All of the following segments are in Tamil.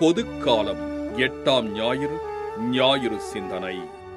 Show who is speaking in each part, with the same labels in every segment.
Speaker 1: பொதுக்காலம் எட்டாம் ஞாயிறு ஞாயிறு சிந்தனை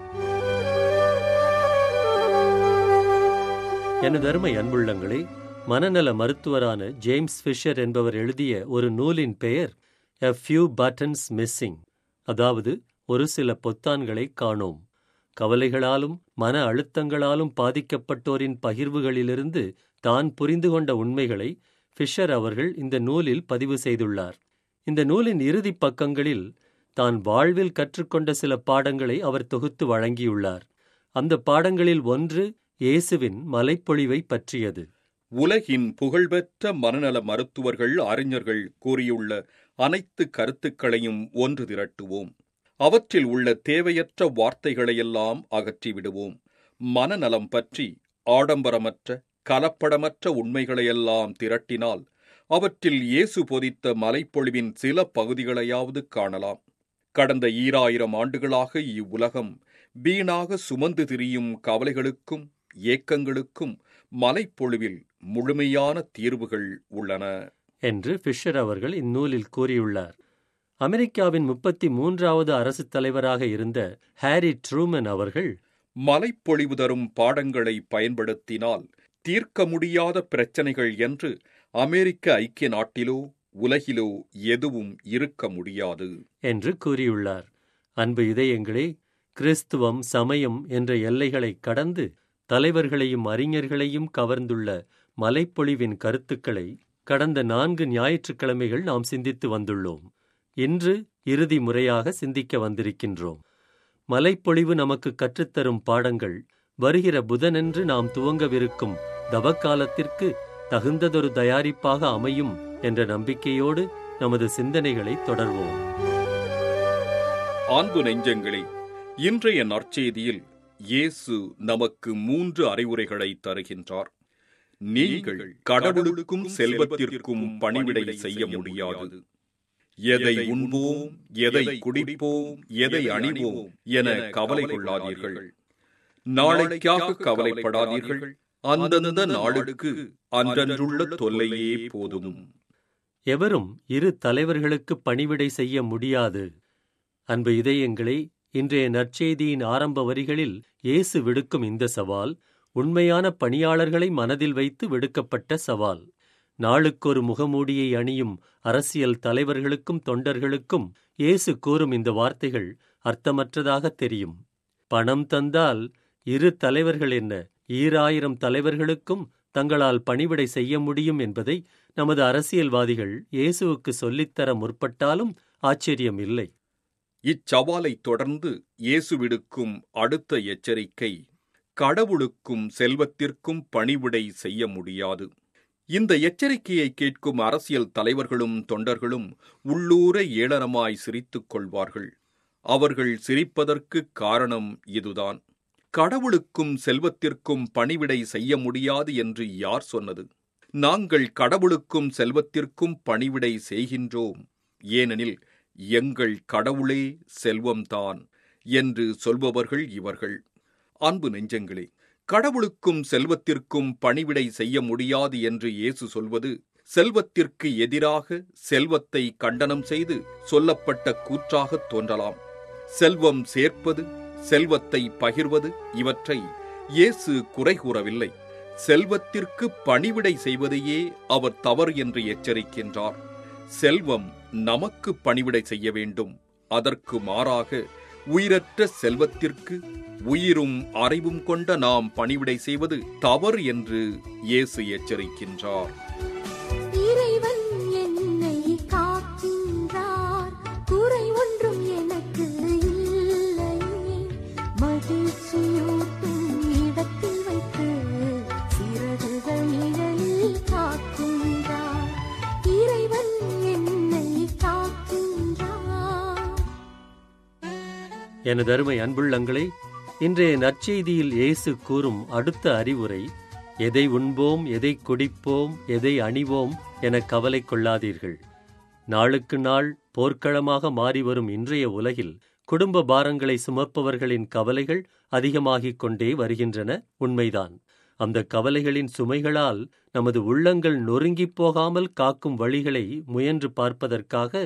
Speaker 2: எனது அருமை அன்புள்ளங்களே மனநல மருத்துவரான ஜேம்ஸ் ஃபிஷர் என்பவர் எழுதிய ஒரு நூலின் பெயர் எ ஃபியூ பட்டன்ஸ் மிஸ்ஸிங் அதாவது ஒரு சில பொத்தான்களை காணோம் கவலைகளாலும் மன அழுத்தங்களாலும் பாதிக்கப்பட்டோரின் பகிர்வுகளிலிருந்து தான் புரிந்து கொண்ட உண்மைகளை ஃபிஷர் அவர்கள் இந்த நூலில் பதிவு செய்துள்ளார் இந்த நூலின் இறுதிப் பக்கங்களில் தான் வாழ்வில் கற்றுக்கொண்ட சில பாடங்களை அவர் தொகுத்து வழங்கியுள்ளார் அந்த பாடங்களில் ஒன்று இயேசுவின் மலைப்பொழிவை பற்றியது
Speaker 1: உலகின் புகழ்பெற்ற மனநல மருத்துவர்கள் அறிஞர்கள் கூறியுள்ள அனைத்து கருத்துக்களையும் ஒன்று திரட்டுவோம் அவற்றில் உள்ள தேவையற்ற வார்த்தைகளையெல்லாம் அகற்றிவிடுவோம் மனநலம் பற்றி ஆடம்பரமற்ற கலப்படமற்ற உண்மைகளையெல்லாம் திரட்டினால் அவற்றில் இயேசு பொதித்த மலைப்பொழிவின் சில பகுதிகளையாவது காணலாம் கடந்த ஈராயிரம் ஆண்டுகளாக இவ்வுலகம் வீணாக சுமந்து திரியும் கவலைகளுக்கும் ஏக்கங்களுக்கும் மலைப்பொழிவில் முழுமையான தீர்வுகள் உள்ளன
Speaker 2: என்று ஃபிஷர் அவர்கள் இந்நூலில் கூறியுள்ளார் அமெரிக்காவின் முப்பத்தி மூன்றாவது அரசுத் தலைவராக இருந்த ஹாரி ட்ரூமன் அவர்கள்
Speaker 1: மலைப்பொழிவு தரும் பாடங்களை பயன்படுத்தினால் தீர்க்க முடியாத பிரச்சனைகள் என்று அமெரிக்க ஐக்கிய நாட்டிலோ உலகிலோ எதுவும் இருக்க முடியாது
Speaker 2: என்று கூறியுள்ளார் அன்பு இதயங்களே கிறிஸ்துவம் சமயம் என்ற எல்லைகளை கடந்து தலைவர்களையும் அறிஞர்களையும் கவர்ந்துள்ள மலைப்பொழிவின் கருத்துக்களை கடந்த நான்கு ஞாயிற்றுக்கிழமைகள் நாம் சிந்தித்து வந்துள்ளோம் இன்று இறுதி முறையாக சிந்திக்க வந்திருக்கின்றோம் மலைப்பொழிவு நமக்கு கற்றுத்தரும் பாடங்கள் வருகிற புதனன்று நாம் துவங்கவிருக்கும் தவக்காலத்திற்கு தகுந்ததொரு தயாரிப்பாக அமையும் என்ற நம்பிக்கையோடு நமது சிந்தனைகளை தொடர்வோம்
Speaker 1: அன்பு நெஞ்சங்களே இன்றைய நற்செய்தியில் இயேசு நமக்கு மூன்று அறிவுரைகளை தருகின்றார் நீங்கள் கடவுளுக்கும் செல்வத்திற்கும் பணிவிடை செய்ய முடியாது எதை உண்போம் எதை குடிப்போம் எதை அணிவோம் என கவலை கொள்ளாதீர்கள் நாளைக்காக கவலைப்படாதீர்கள் அந்தந்த நாளுக்கு அன்றன்றுள்ள தொல்லையே போதும்
Speaker 2: எவரும் இரு தலைவர்களுக்கு பணிவிடை செய்ய முடியாது அன்பு இதயங்களே இன்றைய நற்செய்தியின் ஆரம்ப வரிகளில் இயேசு விடுக்கும் இந்த சவால் உண்மையான பணியாளர்களை மனதில் வைத்து விடுக்கப்பட்ட சவால் நாளுக்கொரு முகமூடியை அணியும் அரசியல் தலைவர்களுக்கும் தொண்டர்களுக்கும் இயேசு கூறும் இந்த வார்த்தைகள் அர்த்தமற்றதாக தெரியும் பணம் தந்தால் இரு தலைவர்கள் என்ன ஈராயிரம் தலைவர்களுக்கும் தங்களால் பணிவிடை செய்ய முடியும் என்பதை நமது அரசியல்வாதிகள் இயேசுவுக்கு சொல்லித்தர முற்பட்டாலும் ஆச்சரியம் இல்லை
Speaker 1: இச்சவாலை தொடர்ந்து இயேசு விடுக்கும் அடுத்த எச்சரிக்கை கடவுளுக்கும் செல்வத்திற்கும் பணிவிடை செய்ய முடியாது இந்த எச்சரிக்கையை கேட்கும் அரசியல் தலைவர்களும் தொண்டர்களும் உள்ளூர ஏளனமாய் சிரித்துக் கொள்வார்கள் அவர்கள் சிரிப்பதற்கு காரணம் இதுதான் கடவுளுக்கும் செல்வத்திற்கும் பணிவிடை செய்ய முடியாது என்று யார் சொன்னது நாங்கள் கடவுளுக்கும் செல்வத்திற்கும் பணிவிடை செய்கின்றோம் ஏனெனில் எங்கள் கடவுளே செல்வம்தான் என்று சொல்பவர்கள் இவர்கள் அன்பு நெஞ்சங்களே கடவுளுக்கும் செல்வத்திற்கும் பணிவிடை செய்ய முடியாது என்று இயேசு சொல்வது செல்வத்திற்கு எதிராக செல்வத்தை கண்டனம் செய்து சொல்லப்பட்ட கூற்றாகத் தோன்றலாம் செல்வம் சேர்ப்பது செல்வத்தை பகிர்வது இவற்றை இயேசு குறை கூறவில்லை செல்வத்திற்கு பணிவிடை செய்வதையே அவர் தவறு என்று எச்சரிக்கின்றார் செல்வம் நமக்கு பணிவிடை செய்ய வேண்டும் அதற்கு மாறாக உயிரற்ற செல்வத்திற்கு உயிரும் அறிவும் கொண்ட நாம் பணிவிடை செய்வது தவறு என்று இயேசு எச்சரிக்கின்றார்
Speaker 3: இறைவன் என்னை காக்கின்றார் குறை ஒன்றும் எனக்கு இல்லையே மகிழ்ச்சியூட்டும் இடத்தில் வைத்து சிறகுகள் நிழலில் காக்கின்றார் இறைவன் என்னை காக்கின்றார்
Speaker 2: எனது அருமை அன்புள்ளங்களே இன்றைய நற்செய்தியில் இயேசு கூறும் அடுத்த அறிவுரை எதை உண்போம் எதை குடிப்போம் எதை அணிவோம் என கவலை கொள்ளாதீர்கள் நாளுக்கு நாள் போர்க்களமாக மாறி வரும் இன்றைய உலகில் குடும்ப பாரங்களை சுமப்பவர்களின் கவலைகள் அதிகமாகிக் கொண்டே வருகின்றன உண்மைதான் அந்த கவலைகளின் சுமைகளால் நமது உள்ளங்கள் நொறுங்கிப் போகாமல் காக்கும் வழிகளை முயன்று பார்ப்பதற்காக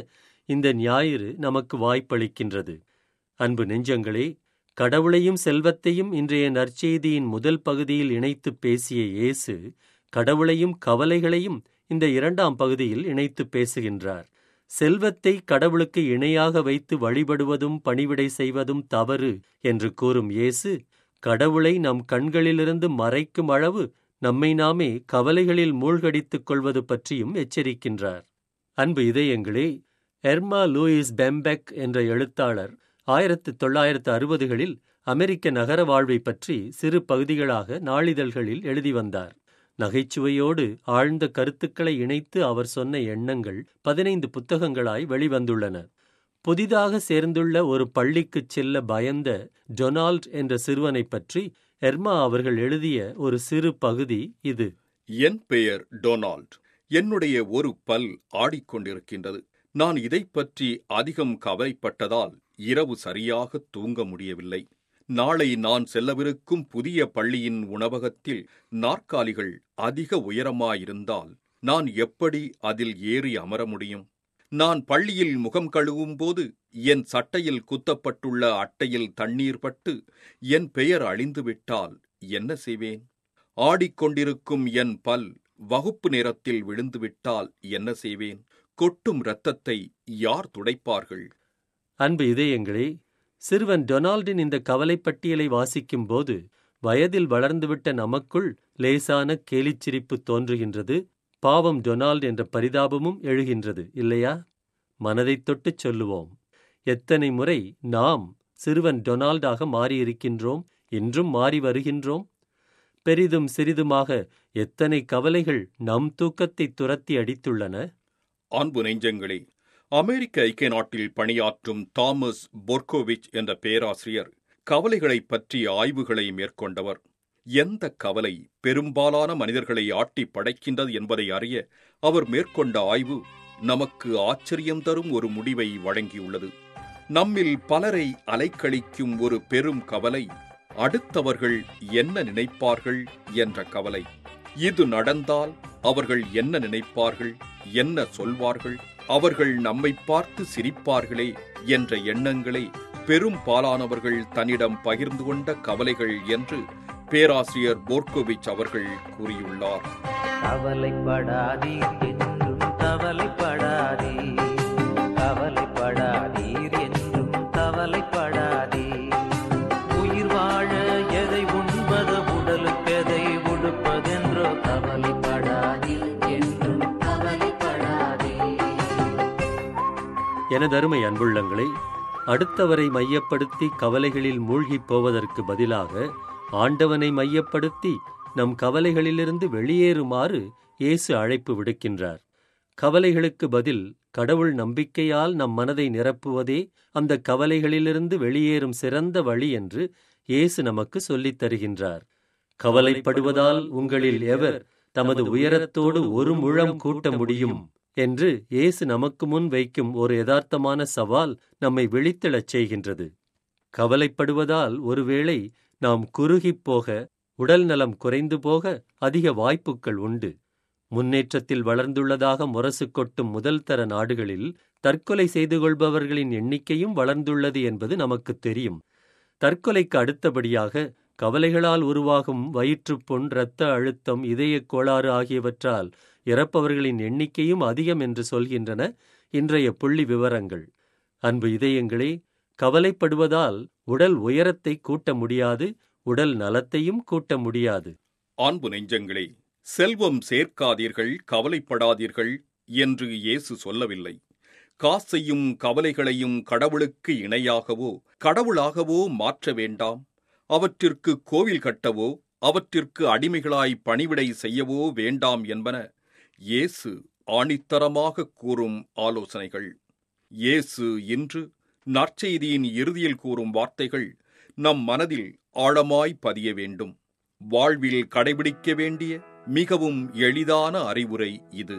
Speaker 2: இந்த ஞாயிறு நமக்கு வாய்ப்பளிக்கின்றது அன்பு நெஞ்சங்களே கடவுளையும் செல்வத்தையும் இன்றைய நற்செய்தியின் முதல் பகுதியில் இணைத்துப் பேசிய இயேசு கடவுளையும் கவலைகளையும் இந்த இரண்டாம் பகுதியில் இணைத்துப் பேசுகின்றார் செல்வத்தை கடவுளுக்கு இணையாக வைத்து வழிபடுவதும் பணிவிடை செய்வதும் தவறு என்று கூறும் இயேசு கடவுளை நம் கண்களிலிருந்து மறைக்கும் அளவு நம்மை நாமே கவலைகளில் மூழ்கடித்துக் கொள்வது பற்றியும் எச்சரிக்கின்றார் அன்பு இதயங்களே எர்மா லூயிஸ் பெம்பெக் என்ற எழுத்தாளர் ஆயிரத்து தொள்ளாயிரத்து அறுபதுகளில் அமெரிக்க நகர வாழ்வை பற்றி சிறு பகுதிகளாக நாளிதழ்களில் எழுதி வந்தார் நகைச்சுவையோடு ஆழ்ந்த கருத்துக்களை இணைத்து அவர் சொன்ன எண்ணங்கள் பதினைந்து புத்தகங்களாய் வெளிவந்துள்ளன புதிதாக சேர்ந்துள்ள ஒரு பள்ளிக்குச் செல்ல பயந்த டொனால்ட் என்ற சிறுவனைப் பற்றி எர்மா அவர்கள் எழுதிய ஒரு சிறு பகுதி இது
Speaker 1: என் பெயர் டொனால்ட் என்னுடைய ஒரு பல் ஆடிக்கொண்டிருக்கின்றது நான் இதைப் பற்றி அதிகம் கவலைப்பட்டதால் இரவு சரியாக தூங்க முடியவில்லை நாளை நான் செல்லவிருக்கும் புதிய பள்ளியின் உணவகத்தில் நாற்காலிகள் அதிக உயரமாயிருந்தால் நான் எப்படி அதில் ஏறி அமர முடியும் நான் பள்ளியில் முகம் கழுவும் போது என் சட்டையில் குத்தப்பட்டுள்ள அட்டையில் தண்ணீர் பட்டு என் பெயர் அழிந்துவிட்டால் என்ன செய்வேன் ஆடிக்கொண்டிருக்கும் என் பல் வகுப்பு நேரத்தில் விழுந்துவிட்டால் என்ன செய்வேன் கொட்டும் இரத்தத்தை யார் துடைப்பார்கள்
Speaker 2: அன்பு இதயங்களே சிறுவன் டொனால்டின் இந்த கவலைப்பட்டியலை வாசிக்கும்போது வயதில் வளர்ந்துவிட்ட நமக்குள் லேசான கேலிச்சிரிப்பு தோன்றுகின்றது பாவம் டொனால்ட் என்ற பரிதாபமும் எழுகின்றது இல்லையா மனதைத் தொட்டுச் சொல்லுவோம் எத்தனை முறை நாம் சிறுவன் டொனால்டாக மாறியிருக்கின்றோம் இன்றும் மாறி வருகின்றோம் பெரிதும் சிறிதுமாக எத்தனை கவலைகள் நம் தூக்கத்தை துரத்தி அடித்துள்ளன
Speaker 1: அன்பு நெஞ்சங்களே அமெரிக்க ஐக்கிய நாட்டில் பணியாற்றும் தாமஸ் பொர்கோவிச் என்ற பேராசிரியர் கவலைகளைப் பற்றிய ஆய்வுகளை மேற்கொண்டவர் எந்த கவலை பெரும்பாலான மனிதர்களை ஆட்டி படைக்கின்றது என்பதை அறிய அவர் மேற்கொண்ட ஆய்வு நமக்கு ஆச்சரியம் தரும் ஒரு முடிவை வழங்கியுள்ளது நம்மில் பலரை அலைக்கழிக்கும் ஒரு பெரும் கவலை அடுத்தவர்கள் என்ன நினைப்பார்கள் என்ற கவலை இது நடந்தால் அவர்கள் என்ன நினைப்பார்கள் என்ன சொல்வார்கள் அவர்கள் நம்மை பார்த்து சிரிப்பார்களே என்ற எண்ணங்களே பெரும்பாலானவர்கள் தன்னிடம் பகிர்ந்து கொண்ட கவலைகள் என்று பேராசிரியர் போர்கோவிச் அவர்கள் கூறியுள்ளார்
Speaker 4: கவலைப்படாதீர் என்றும் கவலைப்படாதீர் கவலைப்படாதீர் என்றும் கவலைப்படாதீர் உயிர் வாழ எதை உண்பது உடலுக்கு எதை உடுப்பதென்றோ கவலைப்படாதீர் என்றும் கவலைப்படாதீர்
Speaker 2: எனதருமை அன்புள்ளங்களை அடுத்தவரை மையப்படுத்தி கவலைகளில் மூழ்கிப் போவதற்கு பதிலாக ஆண்டவனை மையப்படுத்தி நம் கவலைகளிலிருந்து வெளியேறுமாறு இயேசு அழைப்பு விடுக்கின்றார் கவலைகளுக்கு பதில் கடவுள் நம்பிக்கையால் நம் மனதை நிரப்புவதே அந்த கவலைகளிலிருந்து வெளியேறும் சிறந்த வழி என்று இயேசு நமக்கு சொல்லித் தருகின்றார் கவலைப்படுவதால் உங்களில் எவர் தமது உயரத்தோடு ஒரு முழம் கூட்ட முடியும் என்று இயேசு நமக்கு முன் வைக்கும் ஒரு யதார்த்தமான சவால் நம்மை விழித்தெழச் செய்கின்றது கவலைப்படுவதால் ஒருவேளை நாம் குறுகிப் போக உடல் நலம் குறைந்து போக அதிக வாய்ப்புகள் உண்டு முன்னேற்றத்தில் வளர்ந்துள்ளதாக முரசு கொட்டும் முதல் தர நாடுகளில் தற்கொலை செய்து கொள்பவர்களின் எண்ணிக்கையும் வளர்ந்துள்ளது என்பது நமக்குத் தெரியும் தற்கொலைக்கு அடுத்தபடியாக கவலைகளால் உருவாகும் வயிற்றுப்புண் இரத்த அழுத்தம் இதயக் கோளாறு ஆகியவற்றால் இறப்பவர்களின் எண்ணிக்கையும் அதிகம் என்று சொல்கின்றன இன்றைய புள்ளி விவரங்கள் அன்பு இதயங்களே கவலைப்படுவதால் உடல் உயரத்தை கூட்ட முடியாது உடல் நலத்தையும் கூட்ட முடியாது
Speaker 1: அன்பு நெஞ்சங்களே செல்வம் சேர்க்காதீர்கள் கவலைப்படாதீர்கள் என்று இயேசு சொல்லவில்லை காசையும் கவலைகளையும் கடவுளுக்கு இணையாகவோ கடவுளாகவோ மாற்ற வேண்டாம் அவற்றிற்கு கோவில் கட்டவோ அவற்றிற்கு அடிமைகளாய் பணிவிடை செய்யவோ வேண்டாம் என்பன இயேசு ஆணித்தரமாக கூறும் ஆலோசனைகள் இயேசு இன்று நற்செய்தியின் இறுதியில் கூறும் வார்த்தைகள் நம் மனதில் ஆழமாய் பதிய வேண்டும் வாழ்வில் கடைபிடிக்க வேண்டிய மிகவும் எளிதான அறிவுரை இது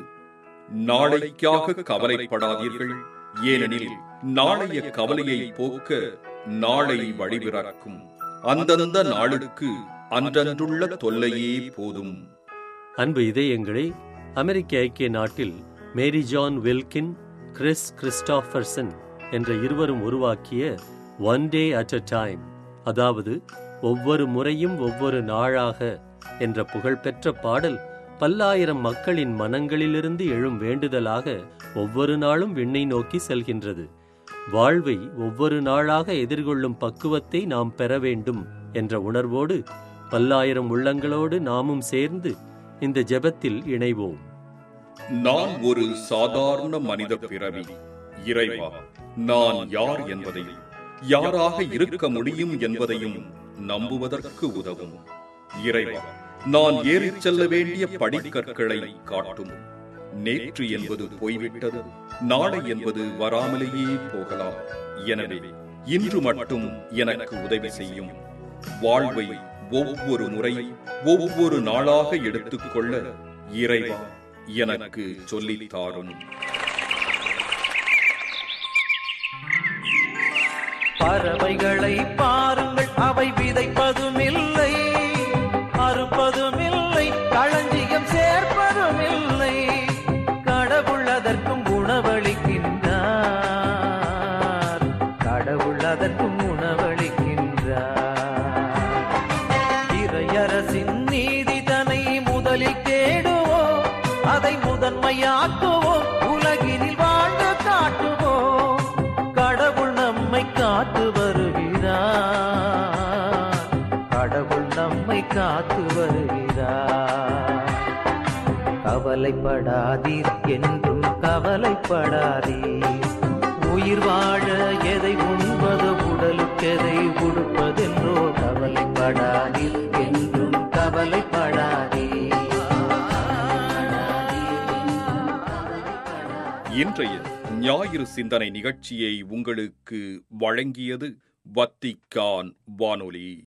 Speaker 1: நாளைக்காக கவலைப்படாதீர்கள் ஏனெனில் நாளைய கவலையை போக்க நாளை வழிபிறக்கும் அந்தந்த நாளுக்கு அன்றன்றுள்ள தொல்லையே போதும்
Speaker 2: அன்பு இதயங்களே அமெரிக்க ஐக்கிய நாட்டில் மேரி ஜான் வில்கின் கிறிஸ் கிறிஸ்டாஃபர்சன் என்ற இருவரும் உருவாக்கிய one day at a time அதாவது ஒவ்வொரு முறையும் ஒவ்வொரு நாளாக என்ற புகழ்பெற்ற பாடல் பல்லாயிரம் மக்களின் மனங்களிலிருந்து எழும் வேண்டுதலாக ஒவ்வொரு நாளும் விண்ணை நோக்கி செல்கின்றது வாழ்வை ஒவ்வொரு நாளாக எதிர்கொள்ளும் பக்குவத்தை நாம் பெற வேண்டும் என்ற உணர்வோடு பல்லாயிரம் உள்ளங்களோடு நாமும் சேர்ந்து இந்த ஜெபத்தில் இணைவோம்
Speaker 1: நான் ஒரு சாதாரண மனித பிறவி இறைவா நான் யார் என்பதையும் யாராக இருக்க முடியும் என்பதையும் நம்புவதற்கு உதவும் இறைவா நான் ஏறிச் செல்ல வேண்டிய படிக்கற்களை காட்டும் நேற்று என்பது போய்விட்டது நாளை என்பது வராமலேயே போகலாம் எனவே இன்று மட்டும் எனக்கு உதவி செய்யும் வாழ்வை ஒவ்வொரு முறை ஒவ்வொரு நாளாக எடுத்துக்கொள்ள இறைவா எனக்கு சொல்லித் தாரும்
Speaker 4: பறவைகளை பாருங்கள் அவை விதைப்பதுமில்லை அறுப்பதுமில்லை களஞ்சியம் சேர்ப்பதுமில்லை கடவுள் அதற்கும் உணவளிக்கின்றார் கடவுள் அதற்கும் உணவளிக்கின்றார் இறையரசின் நீதி தனை முதலில் தேடுவோம் அதை முதன்மையாக்குவோம் உலகினில் வாழ்ந்து காட்டுவோம் கடவுள் நம்மை காத்து வருகிறார் கடவுள் நம்மை காத்து வருகிறார் கவலைப்படாதீர் என்றும் கவலைப்படாதீர் உயிர் வாழ எதை உண்பது உடலுக்கெதை உடுப்பதென்றோ கவலைப்படாதீர் என்றும் கவலைப்படாதீர்
Speaker 1: இன்றைய ஞாயிறு சிந்தனை நிகழ்ச்சியை உங்களுக்கு வழங்கியது வத்திக்கான் வானொலி